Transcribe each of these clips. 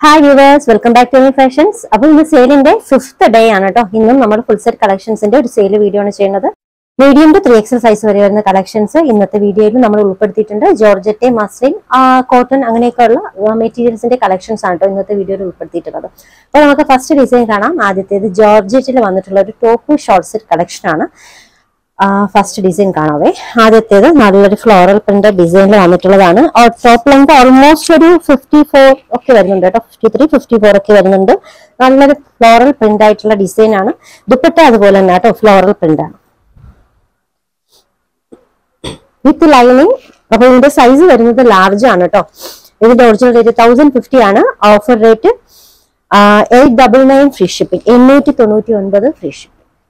hi viewers welcome back to fashions അപ്പോൾ ഇന്ന് സെയിലിന്റെ fifth day ആണ് കേട്ടോ ഇന്നും നമ്മൾ ഫുൾ സെറ്റ് കളക്ഷൻസിന്റെ ഒരു സെയിൽ വീഡിയോ ആണ് ചെയ്യുന്നത് medium to three XL size വരെ വരുന്ന കളക്ഷൻസ് ഇന്നത്തെ വീഡിയോയിൽ നമ്മൾ ഉൾപ്പെടുത്തിയിട്ടുണ്ട് ജോർജറ്റ് മസ്ലിൻ കോട്ടൺ അങ്ങനെയൊക്കെയുള്ള മെറ്റീരിയൽസിന്റെ കളക്ഷൻസ് ആണ് കേട്ടോ ഇന്നത്തെ വീഡിയോയിൽ ഉൾപ്പെടുത്തിയിട്ടുള്ളത് അപ്പോൾ നമുക്ക് ഫസ്റ്റ് ഡിസൈൻ കാണാം ആദ്യത്തേത് ജോർജറ്റിൽ വന്നിട്ടുള്ള ഒരു ടോപ്പ് ഷോർട്ട് സെറ്റ് കളക്ഷൻ ആണ് ഫസ്റ്റ് ഡിസൈൻ കാണാവേ ആദ്യത്തേത് നല്ലൊരു ഫ്ലോറൽ പ്രിന്റ് ഡിസൈനിൽ വന്നിട്ടുള്ളതാണ് ടോപ്പ് ലെങ്ത് ഓൾമോസ്റ്റ് ഒരു ഫിഫ്റ്റി ഫോർ ഒക്കെ വരുന്നുണ്ട് കേട്ടോ ഫിഫ്റ്റി ത്രീ ഫിഫ്റ്റി ഫോർ ഒക്കെ വരുന്നുണ്ട് നല്ലൊരു ഫ്ലോറൽ പ്രിന്റ് ആയിട്ടുള്ള ഡിസൈൻ ആണ് ദുപ്പട്ട അതുപോലെ തന്നെ കേട്ടോ ഫ്ലോറൽ പ്രിന്റ് ആണ് വിത്ത് ലൈനിങ് അപ്പൊ ഇതിന്റെ സൈസ് വരുന്നത് ലാർജ് ആണ് കേട്ടോ ഇതിന്റെ ഒറിജിനൽ റേറ്റ് തൗസൻഡ് ഫിഫ്റ്റി ആണ് offer rate eight double nine free shipping എണ്ണൂറ്റി തൊണ്ണൂറ്റി ഒൻപത് ഫ്രീ ഷിപ്പിംഗ്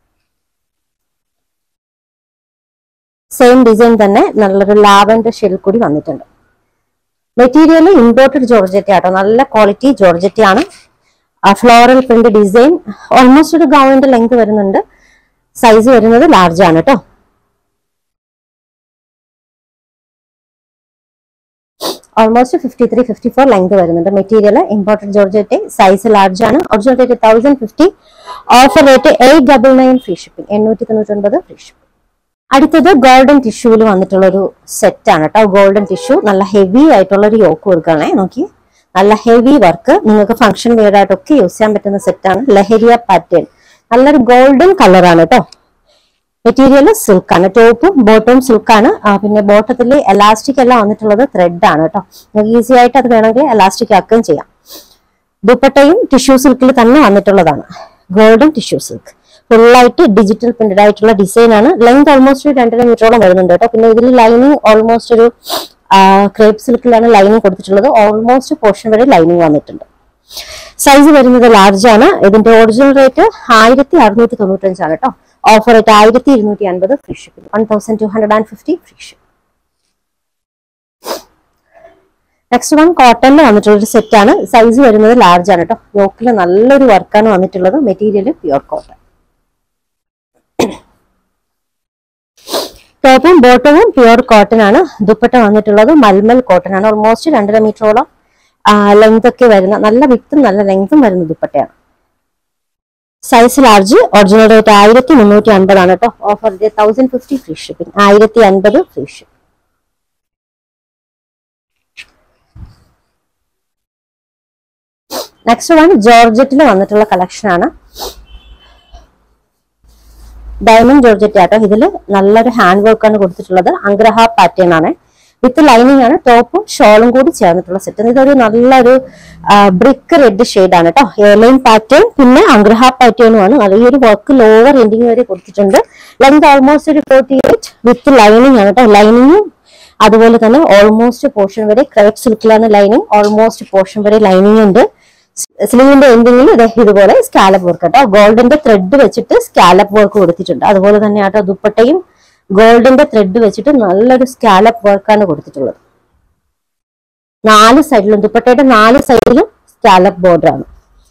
സെയിം ഡിസൈൻ തന്നെ നല്ലൊരു ലാവൻഡർ ഷെൽ കൂടി വന്നിട്ടുണ്ട് മെറ്റീരിയൽ ഇമ്പോർട്ടഡ് ജോർജറ്റ് ആട്ടോ നല്ല ക്വാളിറ്റി ജോർജറ്റ് ആണ് ഫ്ലോറൽ പ്രിന്റ് ഡിസൈൻ ഓൾമോസ്റ്റ് ഒരു ഗൗണിന്റെ ലെങ്ത് വരുന്നുണ്ട് സൈസ് വരുന്നത് ലാർജ് ആണ് കേട്ടോ almost fifty three fifty four length വരുന്നുണ്ട് material imported georgette size large ആണ് original rate thousand fifty offer rate eight double nine free shipping എണ്ണൂറ്റി തൊണ്ണൂറ്റി ഒൻപത് ഫ്രീ ഷിപ്പിംഗ് അടുത്തത് ഗോൾഡൻ ടിഷ്യൂവിൽ വന്നിട്ടുള്ള ഒരു സെറ്റ് ആണ് കേട്ടോ ഗോൾഡൻ ടിഷ്യൂ നല്ല ഹെവി ആയിട്ടുള്ള ഒരു യോക്ക് വർക്കാണേ നോക്കി നല്ല ഹെവി വർക്ക് നിങ്ങൾക്ക് ഫംഗ്ഷൻ വെയർ ആയിട്ടൊക്കെ യൂസ് ചെയ്യാൻ പറ്റുന്ന സെറ്റാണ് ലഹരിയ പാറ്റേൺ നല്ലൊരു ഗോൾഡൻ കളറാണ് കേട്ടോ മെറ്റീരിയൽ സിൽക്ക് ആണ് ടോപ്പും ബോട്ടവും സിൽക്ക് ആണ് ആ, പിന്നെ ബോട്ടത്തിൽ എലാസ്റ്റിക് എല്ലാം വന്നിട്ടുള്ളത് ത്രെഡ് ആണ് കേട്ടോ നിങ്ങൾക്ക് ഈസി ആയിട്ട് അത് വേണമെങ്കിൽ എലാസ്റ്റിക് ആക്കുകയും ചെയ്യാം ദുപ്പട്ടയും ടിഷ്യൂ സിൽക്കിൽ തന്നെ വന്നിട്ടുള്ളതാണ് ഗോൾഡൻ ടിഷ്യൂ സിൽക്ക് ഫുള്ളായിട്ട് ഡിജിറ്റൽ പ്രിന്റഡ് ആയിട്ടുള്ള ഡിസൈൻ ആണ് ലെങ്ത് ഓൾമോസ്റ്റ് ഒരു രണ്ടര മീറ്ററോളം വരുന്നുണ്ട് കേട്ടോ പിന്നെ ഇതിൽ ലൈനിങ് ഓൾമോസ്റ്റ് ഒരു ക്രേപ്പ് സിൽക്കിലാണ് ലൈനിങ് കൊടുത്തിട്ടുള്ളത് ഓൾമോസ്റ്റ് പോർഷൻ വരെ ലൈനിങ് വന്നിട്ടുണ്ട് സൈസ് വരുന്നത് ലാർജ് ആണ് ഇതിന്റെ ഒറിജിനൽ റേറ്റ് ആയിരത്തി അറുന്നൂറ്റി തൊണ്ണൂറ്റഞ്ചാണ് കേട്ടോ ഓഫർ റേറ്റ് ആയിരത്തി ഇരുന്നൂറ്റി അൻപത് free shipping one thousand two hundred and fifty free shipping next one കോട്ടണിൽ വന്നിട്ടുള്ള ഒരു സെറ്റ് ആണ് സൈസ് വരുന്നത് ലാർജ് ആണ് കേട്ടോ യോക്കിൽ നല്ലൊരു വർക്കാണ് വന്നിട്ടുള്ളത് മെറ്റീരിയൽ പ്യുവർ കോട്ടൺ ടോപ്പും ബോട്ടവും പ്യുവർ കോട്ടൺ ആണ് ദുപ്പട്ട വന്നിട്ടുള്ളത് മൽമൽ കോട്ടൺ ആണ് ഓൾമോസ്റ്റ് രണ്ടര മീറ്ററോളം ലെങ്ത് ഒക്കെ വരുന്ന നല്ല വിത്തും നല്ല ലെങ്തും വരുന്ന ദുപ്പട്ടയാണ് സൈസ് ലാർജ് ഒറിജിനൽ റേറ്റ് ആയിരത്തി മുന്നൂറ്റി അൻപതാണ് കേട്ടോ offer thousand fifty free shipping ആയിരത്തി അൻപത് ഫ്രീ ഷിപ്പിംഗ് നെക്സ്റ്റ് വൺ ജോർജറ്റിൽ വന്നിട്ടുള്ള കളക്ഷൻ ആണ് ഡയമണ്ട് ജോർജറ്റ് ആട്ടോ ഇതിൽ നല്ലൊരു ഹാൻഡ് വർക്ക് ആണ് കൊടുത്തിട്ടുള്ളത് അഗ്രഹ പാറ്റേൺ ആണ് വിത്ത് ലൈനിങ് ആണ് ടോപ്പും ഷോളും കൂടി ചേർന്നിട്ടുള്ള സെറ്റ് ഇതൊരു നല്ലൊരു ബ്രിക്ക് റെഡ് ഷെയ്ഡ് ആണ് കേട്ടോ എയർലൈൻ പാറ്റേൺ പിന്നെ അഗ്രഹ പാറ്റേണും ആണ് നല്ല ഈ ഒരു വർക്ക് ലോവർ എൻഡിങ് വരെ കൊടുത്തിട്ടുണ്ട് ലെങ്ത് ഓൾമോസ്റ്റ് ഒരു ഫോർട്ടി എയ്റ്റ് വിത്ത് ലൈനിങ് ആണ് കേട്ടോ ലൈനിങ്ങും അതുപോലെ തന്നെ ഓൾമോസ്റ്റ് പോർഷൻ വരെ ക്രൈപ്പ് സിൽക്കിലാണ് ലൈനിങ് ഓൾമോസ്റ്റ് പോർഷൻ വരെ ലൈനിങ് ഉണ്ട് സ്ലീവിന്റെ എൻഡിങ്ങിൽ ഇത് ഇതുപോലെ സ്കാലപ്പ് വർക്ക് കേട്ടോ ഗോൾഡിന്റെ ത്രെഡ് വെച്ചിട്ട് സ്കാലപ്പ് വർക്ക് കൊടുത്തിട്ടുണ്ട് അതുപോലെ തന്നെ ആട്ടോ ദുപ്പട്ടയും ഗോൾഡിന്റെ ത്രെഡ് വെച്ചിട്ട് നല്ലൊരു സ്കാലപ്പ് വർക്കാണ് കൊടുത്തിട്ടുള്ളത് നാല് സൈഡിലും ദുപ്പട്ടയുടെ നാല് സൈഡിലും സ്കാലപ്പ് ബോർഡർ ആണ്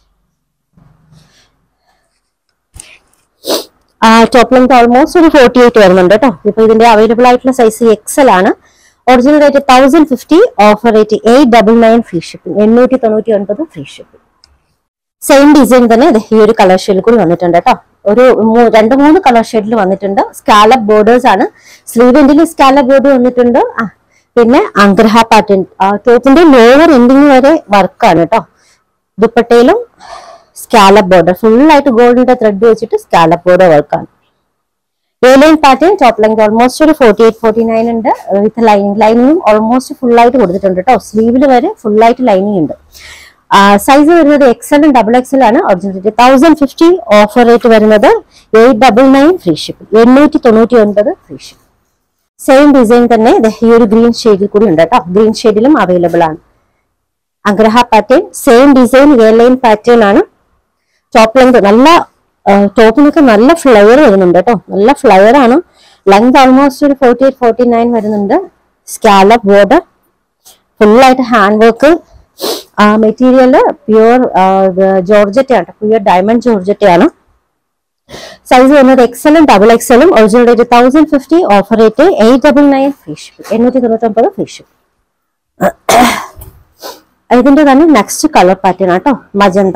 ടോപ്പ് ലെങ്ത് ഓൾമോസ്റ്റ് ഒരു ഫോർട്ടി എയ്റ്റ് വരുന്നുണ്ട് കേട്ടോ ഇപ്പൊ ഇതിന്റെ അവൈലബിൾ ആയിട്ടുള്ള സൈസ് എക്സൽ ആണ് original rate thousand fifty offer rate eight double nine free shipping എണ്ണൂറ്റി തൊണ്ണൂറ്റി ഒൻപത് ഫ്രീ ഷിപ്പിംഗ് സെയിം ഡിസൈൻ തന്നെ ദേ ഈ ഒരു കളർ ഷെയ്ഡിൽ കൂടി വന്നിട്ടുണ്ട് കേട്ടോ ഒരു മൂ- രണ്ട് മൂന്ന് കളർ ഷെയ്ഡിൽ വന്നിട്ടുണ്ട് സ്കാലപ്പ് ബോർഡേഴ്സ് ആണ് സ്ലീവ് എൻഡിൽ സ്കാലപ്പ് ബോർഡ് വന്നിട്ടുണ്ട് ആ, പിന്നെ അഗ്രഹ പാറ്റേൺ ടോപ്പിന്റെ ലോവർ എൻഡിങ് വരെ വർക്കാണ് കേട്ടോ ദുപ്പട്ടയിലും സ്കാലപ്പ് ബോർഡർ ഫുൾ ആയിട്ട് ഗോൾഡിന്റെ ത്രെഡ് വെച്ചിട്ട് സ്കാലപ്പ് ബോർഡർ വർക്കാണ് airline pattern top length almost ഒരു ഫോർട്ടി എയ്റ്റ് ഫോർട്ടി നയൻ ഉണ്ട് വിത്ത് ലൈനിങ് ലൈനിങ്ങും ഓൾമോസ്റ്റ് ഫുൾ ആയിട്ട് കൊടുത്തിട്ടുണ്ട് കേട്ടോ സ്ലീവിൽ വരെ ഫുൾ ആയിട്ട് ലൈനിങ് ഉണ്ട് സൈസ് വരുന്നത് എക്സലും ഡബിൾ എക്സൽ ആണ് original thousand fifty offer rate വരുന്നത് eight double nine free shipping എണ്ണൂറ്റി തൊണ്ണൂറ്റി ഒൻപത് ഫ്രീ ഷിപ്പിംഗ് സെയിം ഡിസൈൻ തന്നെ ദേ ഈ ഒരു ഗ്രീൻ ഷെയ്ഡിൽ കൂടി ഉണ്ട് കേട്ടോ ഗ്രീൻ ഷെയ്ഡിലും അവൈലബിൾ ആണ് അഗ്രഹ pattern same design airline pattern ആണ് ടോപ്പ് ലെങ്ത് നല്ല ടോപ്പിനൊക്കെ നല്ല ഫ്ലയർ വരുന്നുണ്ട് കേട്ടോ നല്ല ഫ്ലയർ ആണ് ലെങ്ത് ഓൾമോസ്റ്റ് ഒരു ഫോർട്ടി എയ്റ്റ് ഫോർട്ടി നയൻ വരുന്നുണ്ട് സ്കാലപ്പ് ബോർഡർ ഫുള്ളായിട്ട് hand work material pure georgette ആണ് പ്യുവർ ഡയമണ്ട് ജോർജറ്റ് ആണ് സൈസ് വരുന്നത് എക്സലും ഡബിൾ എക്സലും original rate thousand fifty offer rate eight double nine free ship എണ്ണൂറ്റി തൊണ്ണൂറ്റൊമ്പത് ഫ്രീ ഷിപ്പ് ഇതിന്റെ തന്നെ നെക്സ്റ്റ് കളർ പാറ്റേൺ ആട്ടോ മജന്ത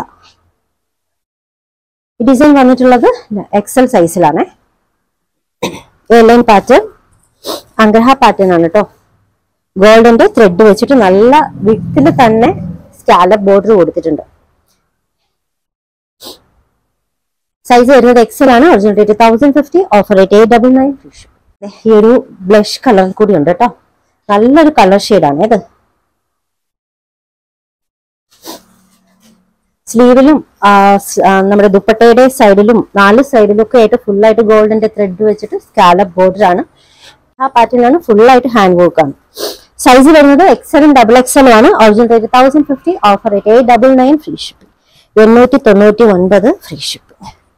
ഈ ഡിസൈൻ വന്നിട്ടുള്ളത് എക്സൽ സൈസിലാണ് എയർലൈൻ പാറ്റേൺ അഗ്രഹ പാറ്റേൺ ആണ് കേട്ടോ ഗോൾഡിന്റെ ത്രെഡ് വെച്ചിട്ട് നല്ല വിത്തിൽ തന്നെ സ്കാലപ്പ് ബോർഡർ കൊടുത്തിട്ടുണ്ട് സൈസ് വരുന്നത് എക്സൽ ആണ് original rate thousand fifty offer rate eight double nine ഈ ഒരു ബ്ലഷ് കളർ കൂടി ഉണ്ട് കേട്ടോ നല്ലൊരു കളർ ഷെയ്ഡാണ് ഇത് സ്ലീവിലും ആ, സ്- ആ, നമ്മുടെ ദുപ്പട്ടയുടെ സൈഡിലും നാല് സൈഡിലും ഒക്കെ ആയിട്ട് full ആയിട്ട് ഗോൾഡിന്റെ ത്രെഡ് വെച്ചിട്ട് സ്കാലപ്പ് ബോർഡർ ആണ് ആ പാറ്റേണിലാണ് full ആയിട്ട് ഹാൻഡ് വർക്ക് ആണ് സൈസ് വരുന്നത് എക്സലും ഡബിൾ എക്സലും ആണ് original rate thousand fifty offer rate eight double nine free shipping എണ്ണൂറ്റി തൊണ്ണൂറ്റി ഒൻപത് ഫ്രീ ഷിപ്പിംഗ്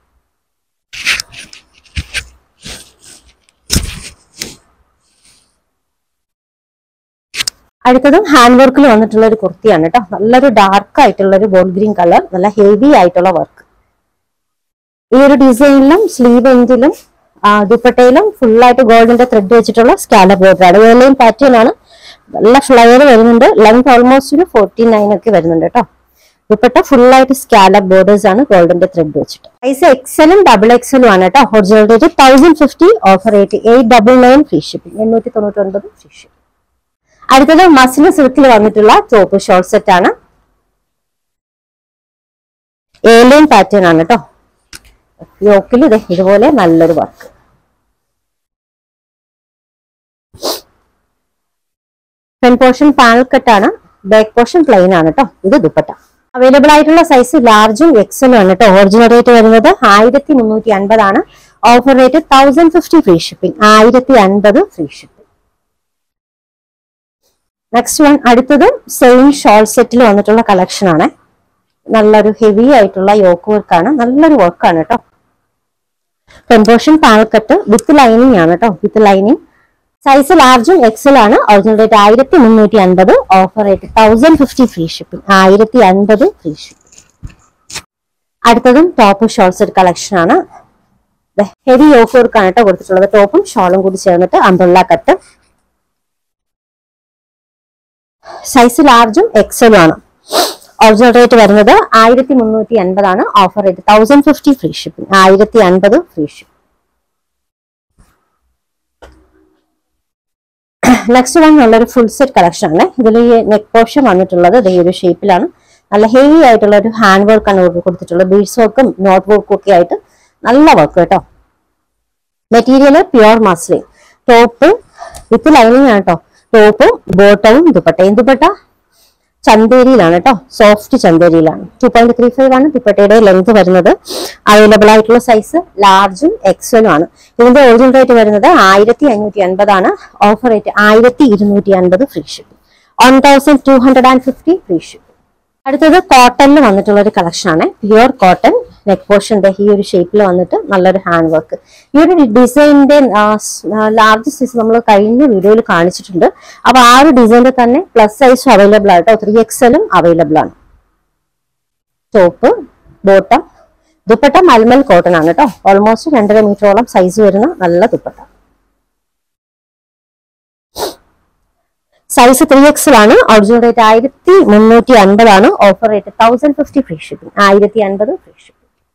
അടുത്തതും ഹാൻഡ് വർക്കിൽ വന്നിട്ടുള്ള ഒരു കുർത്തിയാണ് കേട്ടോ നല്ലൊരു ഡാർക്ക് ആയിട്ടുള്ള ഒരു ബോൾ ഗ്രീൻ കളർ നല്ല ഹെവി ആയിട്ടുള്ള വർക്ക് ഈ ഒരു ഡിസൈനിലും സ്ലീവ് എൻഡിലും ദുപ്പട്ടയിലും full ആയിട്ട് ഗോൾഡിന്റെ ത്രെഡ് വെച്ചിട്ടുള്ള സ്കാലപ്പ് ബോർഡർ ആണ് ഏലയും പാറ്റേൺ ആണ് നല്ല ഫ്ലയർ വരുന്നുണ്ട് ലെങ്ത് ഓൾമോസ്റ്റ് ഒരു ഫോർട്ടി നയൻ ഒക്കെ വരുന്നുണ്ട് കേട്ടോ ദുപ്പട്ട full ആയിട്ട് സ്കാലപ്പ് ബോർഡേഴ്സ് ആണ് ഗോൾഡിന്റെ ത്രെഡ് വെച്ചിട്ട് സൈസ് എക്സലും ഡബിൾ എക്സലും ആണ് കേട്ടോ original rate thousand fifty offer rate eight double nine free shipping എണ്ണൂറ്റി തൊണ്ണൂറ്റി ഒൻപത് ഫ്രീ ഷിപ്പിംഗ് അടുത്തത് മസിൽ സിൽക്കിൽ വന്നിട്ടുള്ള ടോപ്പ് ഷോർട്ട് സെറ്റ് ആണ് ഏലിയൻ പാറ്റേൺ ആണ് കേട്ടോ യോക്കിൽ ഇത് ഇതുപോലെ നല്ലൊരു വർക്ക് ഫ്രണ്ട് പോർഷൻ പാനൽ കട്ടാണ് ബാക്ക് പോർഷൻ പ്ലെയിൻ ആണ് കേട്ടോ ഇത് ദുപ്പട്ട അവൈലബിൾ ആയിട്ടുള്ള സൈസ് ലാർജും എക്സലും ആണ് കേട്ടോ ഒറിജിനൽ റേറ്റ് വരുന്നത് ആയിരത്തി മുന്നൂറ്റി അൻപതാണ് offer rate thousand fifty free shipping ആയിരത്തി അൻപത് ഫ്രീ ഷിപ്പിംഗ് നെക്സ്റ്റ് വൺ അടുത്തത് സെയിം ഷോൾ സെറ്റിൽ വന്നിട്ടുള്ള കളക്ഷൻ ആണ് നല്ലൊരു ഹെവി ആയിട്ടുള്ള യോക്ക് വർക്കാണ് നല്ലൊരു വർക്കാണ് കേട്ടോ പെൻപോഷൻ പാൽക്കട്ട് വിത്ത് ലൈനിങ് ആണ് കേട്ടോ വിത്ത് ലൈനിങ് സൈസ് ലാർജും എക്സൽ ആണ് ഒറിജിനൽ റേറ്റ് ആയിരത്തി മുന്നൂറ്റി അൻപത് offer rate thousand fifty free shipping ആയിരത്തി അൻപത് ഫ്രീ ഷിപ്പിംഗ് അടുത്തതും ടോപ്പ് ഷോൾ സെറ്റ് കളക്ഷൻ ആണ് ഹെവി യോക്ക് വർക്കാണ് കേട്ടോ കൊടുത്തിട്ടുള്ളത് ടോപ്പും ഷോളും കൂടി ചേർന്നിട്ട് അമ്പുള്ള കട്ട് സൈസ് ലാർജും എക്സലും ആണ് ഒറിജിനൽ റേറ്റ് വരുന്നത് ആയിരത്തി മുന്നൂറ്റി അൻപതാണ് offer rate thousand fifty free shipping ആയിരത്തി അൻപത് ഫ്രീ ഷിപ്പിംഗ് നെക്സ്റ്റ് വൺ നല്ലൊരു ഫുൾ സെറ്റ് കളക്ഷൻ ആണ് ഇതിൽ ഈ നെക്ക് പോർഷൻ വന്നിട്ടുള്ളത് ദേ ഈ ഒരു ഷേപ്പിലാണ് നല്ല ഹെവി ആയിട്ടുള്ള ഒരു ഹാൻഡ് വർക്കാണ് ഇവിടെ കൊടുത്തിട്ടുള്ളത് ബീഡ്സ് വർക്കും നോട്ട് വർക്കും ഒക്കെ ആയിട്ട് നല്ല വർക്ക് കേട്ടോ material pure muslin top with lining ആണ് കേട്ടോ ടോപ്പും ബോട്ടവും ദുപ്പട്ടയും ദുപ്പട്ട ചന്തേരിയിലാണ് കേട്ടോ സോഫ്റ്റ് ചന്തേരിയിലാണ് ടു പോയിന്റ് ത്രീ ഫൈവ് ആണ് ദുപ്പട്ടയുടെ ലെങ്ത് വരുന്നത് അവൈലബിൾ ആയിട്ടുള്ള സൈസ് ലാർജും എക്സലും ആണ് ഇതിന്റെ ഒറിജിനൽ റേറ്റ് വരുന്നത് ആയിരത്തി അഞ്ഞൂറ്റി അൻപതാണ് ഓഫർ റേറ്റ് ആയിരത്തി ഇരുന്നൂറ്റി അൻപത് free shipping one thousand two hundred and fifty free shipping അടുത്തത് കോട്ടണിൽ വന്നിട്ടുള്ള ഒരു കളക്ഷൻ ആണ് പ്യുവർ കോട്ടൺ നെക്ക് പോർഷന്റെ ഈ ഒരു ഷേപ്പിൽ വന്നിട്ട് നല്ലൊരു ഹാൻഡ് വർക്ക് ഈ ഒരു ഡിസൈനിന്റെ ലാർജ് സൈസ് നമ്മൾ കഴിഞ്ഞ വീഡിയോയിൽ കാണിച്ചിട്ടുണ്ട് അപ്പൊ ആ ഒരു ഡിസൈനിന്റെ തന്നെ പ്ലസ് സൈസും അവൈലബിൾ ആട്ടോ ത്രീ എക്സലും അവൈലബിൾ ആണ് top bottom dupatta mulmul cotton ആണ് കേട്ടോ ഓൾമോസ്റ്റ് രണ്ടര മീറ്ററോളം സൈസ് വരുന്ന നല്ല ദുപ്പട്ട സൈസ് ത്രീ എക്സൽ ആണ് ഒറിജിനൽ റേറ്റ് ആയിരത്തി മുന്നൂറ്റി അൻപതാണ് offer rate thousand fifty free shipping ആയിരത്തി അൻപത് ഫ്രീ ഷിപ്പിംഗ്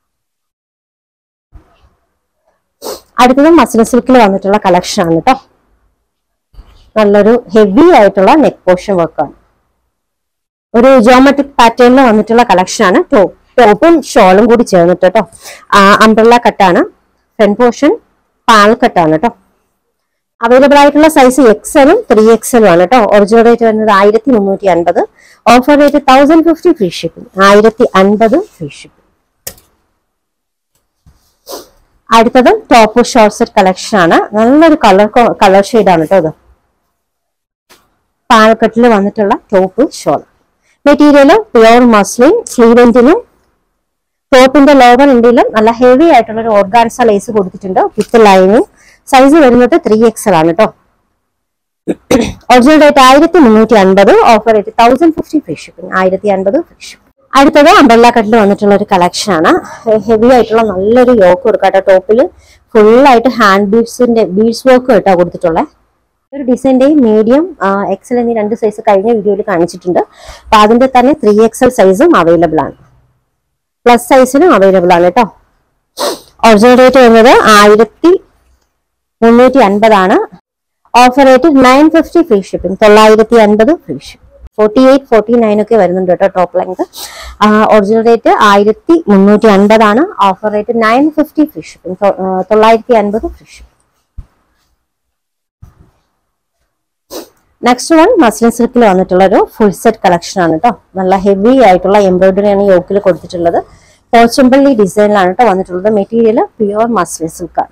അടുത്തത് മസിൽ സിൽക്കിൽ വന്നിട്ടുള്ള കളക്ഷൻ ആണ് കേട്ടോ നല്ലൊരു ഹെവി ആയിട്ടുള്ള നെക്ക് പോർഷൻ വർക്കാണ് ഒരു ജോമെട്രിക് പാറ്റേണിൽ വന്നിട്ടുള്ള കളക്ഷൻ ആണ് ടോപ്പ് ടോപ്പും ഷോളും കൂടി ചേർന്നിട്ട് കേട്ടോ അംബ്രല്ല കട്ടാണ് ഫ്രണ്ട് പോർഷൻ പാൽ കട്ടാണ് കേട്ടോ അവൈലബിൾ ആയിട്ടുള്ള സൈസ് എക്സലും ത്രീ എക്സലും ആണ് കേട്ടോ ഒറിജിനൽ റേറ്റ് വരുന്നത് ആയിരത്തി മുന്നൂറ്റി അൻപത് offer rate thousand fifty free shipping ആയിരത്തി അൻപത് ഫ്രീ ഷിപ്പിംഗ് അടുത്തത് ടോപ്പ് ഷോർട്ട് സെറ്റ് കളക്ഷൻ ആണ് നല്ലൊരു കളർ കളർ ആണ് കേട്ടോ ഇത് പാലക്കെട്ടിൽ വന്നിട്ടുള്ള top shawl material pure muslin സ്ലീവെന്റിനും ടോപ്പിന്റെ ലോവർ ഇന്ത്യയിലും നല്ല ഹെവി ആയിട്ടുള്ള ഒരു ഓർഗാൻസ ലേസ് കൊടുത്തിട്ടുണ്ട് വിത്ത് ലൈനിങ് സൈസ് വരുന്നത് ത്രീ എക്സൽ ആണ് കേട്ടോ ഒറിജിനൽ റേറ്റ് ആയിരത്തി മുന്നൂറ്റി അൻപത് offer rate thousand fifty free shipping ആയിരത്തി അൻപത് ഫ്രീ ഷിപ്പിംഗ് അടുത്തത് അംബർല കട്ടിൽ വന്നിട്ടുള്ള ഒരു കളക്ഷൻ ആണ് ഹെവി ആയിട്ടുള്ള നല്ലൊരു യോക്ക് കൊടുക്കാട്ടോ ടോപ്പിൽ ഫുൾ ആയിട്ട് ഹാൻഡ് ബീഡ്സിന്റെ ബീഡ്സ് വർക്ക് കേട്ടോ കൊടുത്തിട്ടുള്ളത് ഒരു ഡിസൈൻ്റെയും മീഡിയം എക്സൽ എന്നീ രണ്ട് സൈസ് കഴിഞ്ഞ വീഡിയോയിൽ കാണിച്ചിട്ടുണ്ട് അപ്പൊ അതിന്റെ തന്നെ ത്രീ എക്സൽ സൈസും അവൈലബിൾ ആണ് പ്ലസ് സൈസിനും അവൈലബിൾ ആണ് കേട്ടോ ഒറിജിനൽ റേറ്റ് വരുന്നത് ആയിരത്തി മുന്നൂറ്റി അൻപതാണ് offer rate nine fifty free shipping തൊള്ളായിരത്തി അൻപത് free shipping forty eight forty nine ഒക്കെ വരുന്നുണ്ട് കേട്ടോ ടോപ്പ് ലെങ്ത് ഒറിജിനൽ റേറ്റ് ആയിരത്തി മുന്നൂറ്റി അൻപതാണ് offer rate nine fifty free shipping തൊള്ളായിരത്തി അൻപത് free shipping next one muslin സിൽക്കിൽ വന്നിട്ടുള്ള ഒരു ഫുൾ സെറ്റ് കളക്ഷൻ ആണ് കേട്ടോ നല്ല ഹെവി ആയിട്ടുള്ള എംബ്രോയിഡറി ആണ് യോക്കിൽ കൊടുത്തിട്ടുള്ളത് പോച്ചമ്പള്ളി ഡിസൈനിലാണ് കേട്ടോ വന്നിട്ടുള്ളത് മെറ്റീരിയൽ പ്യുവർ മസ്ലിൻ സിൽക്കാണ്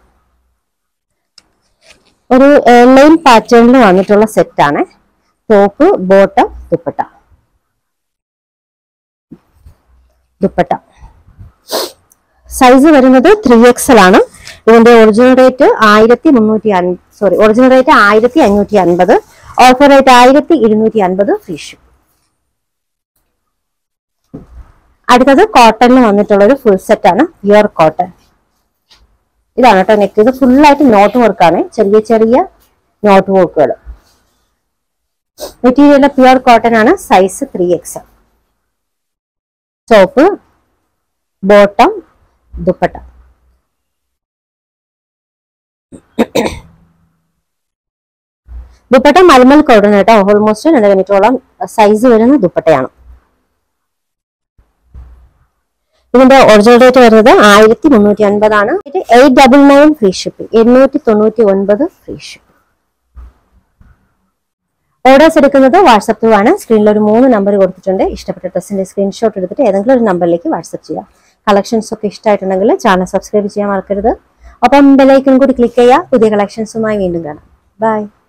ഒരു ലൈൻ പാറ്റേണിൽ വന്നിട്ടുള്ള സെറ്റ് ആണ് top bottom dupatta dupatta size വരുന്നത് ത്രീ എക്സൽ ആണ് ഇതിന്റെ ഒറിജിനൽ റേറ്റ് ആയിരത്തി മുന്നൂറ്റി സോറി ഒറിജിനൽ റേറ്റ് ആയിരത്തി അഞ്ഞൂറ്റി അൻപത് ഓഫർ റേറ്റ് ആയിരത്തി ഇരുന്നൂറ്റി അൻപത് ഫ്രീ ഷിപ്പ് അടുത്തത് കോട്ടണിൽ വന്നിട്ടുള്ള ഒരു ഫുൾ സെറ്റ് ആണ് പ്യുവർ കോട്ടൺ ഇതാണ് കേട്ടോ നെക്ക് ഇത് full ആയിട്ട് നോട്ട് വർക്കാണ് ചെറിയ ചെറിയ നോട്ട് വർക്കുകൾ മെറ്റീരിയൽ പ്യുവർ കോട്ടൺ ആണ് size three X top bottom dupatta dupatta mulmul cotton കേട്ടോ ഓൾമോസ്റ്റ് രണ്ട് മീറ്ററോളം സൈസ് വരുന്ന ദുപ്പട്ടയാണ് ഇതിന്റെ ഒറിജിനൽ റേറ്റ് വരുന്നത് ആയിരത്തി മുന്നൂറ്റി അൻപതാണ് ഇത് eight double nine free shipping എണ്ണൂറ്റി തൊണ്ണൂറ്റി ഒൻപത് ഫ്രീ ഷിപ്പിംഗ് ഓർഡേഴ്സ് എടുക്കുന്നത് വാട്സപ്പ് ത്രൂ ആണ് സ്ക്രീനിൽ ഒരു മൂന്ന് നമ്പർ കൊടുത്തിട്ടുണ്ട് ഇഷ്ടപ്പെട്ട ഡ്രസ്സിന്റെ സ്ക്രീൻഷോട്ട് എടുത്തിട്ട് ഏതെങ്കിലും ഒരു നമ്പറിലേക്ക് വാട്സപ്പ് ചെയ്യാം കളക്ഷൻസ് ഒക്കെ ഇഷ്ടമായിട്ടുണ്ടെങ്കിൽ ചാനൽ സബ്സ്ക്രൈബ് ചെയ്യാൻ മറക്കരുത് ഒപ്പം ബെലൈക്കൺ കൂടി ക്ലിക്ക് ചെയ്യുക പുതിയ കളക്ഷൻസുമായി വീണ്ടും കാണാം ബൈ